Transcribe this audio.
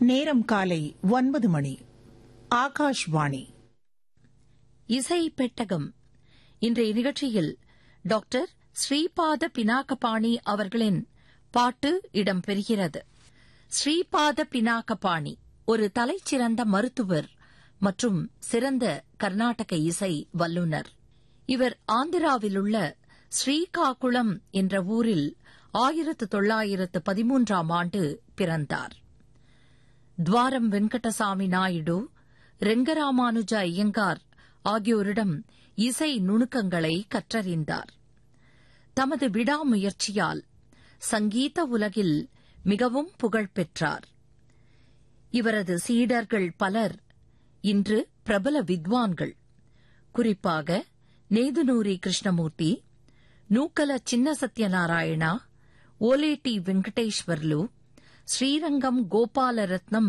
நேரம் காலை ஒன்பது மணி ஆகாஷ்வாணி இசை பெட்டகம் இன்றைய நிகழ்ச்சியில் டாக்டர் ஸ்ரீபாத பினாகபாணி அவர்களின் பாட்டு இடம்பெறுகிறது ஸ்ரீபாத பினாகபாணி ஒரு தலைச்சிறந்த மருத்துவர் மற்றும் சிறந்த கர்நாடக இசை வல்லுநர் இவர் ஆந்திராவிலுள்ள ஸ்ரீகாகுளம் என்ற ஊரில் ஆயிரத்து தொள்ளாயிரத்து பதிமூன்றாம் ஆண்டு பிறந்தார் துவாரம் வெங்கடசாமி நாயுடு ரெங்கராமானுஜ ஐயங்கார் ஆகியோரிடம் இசை நுணுக்கங்களை கற்றறிந்தார் தமது விடாமுயற்சியால் சங்கீத உலகில் மிகவும் புகழ் பெற்றார் இவரது சீடர்கள் பலர் இன்று பிரபல வித்வான்கள் குறிப்பாக நேதுநூரி கிருஷ்ணமூர்த்தி நூக்கல சின்ன சத்யநாராயணா ஓலேட்டி வெங்கடேஸ்வர்லு ஸ்ரீரங்கம் கோபால ரத்னம்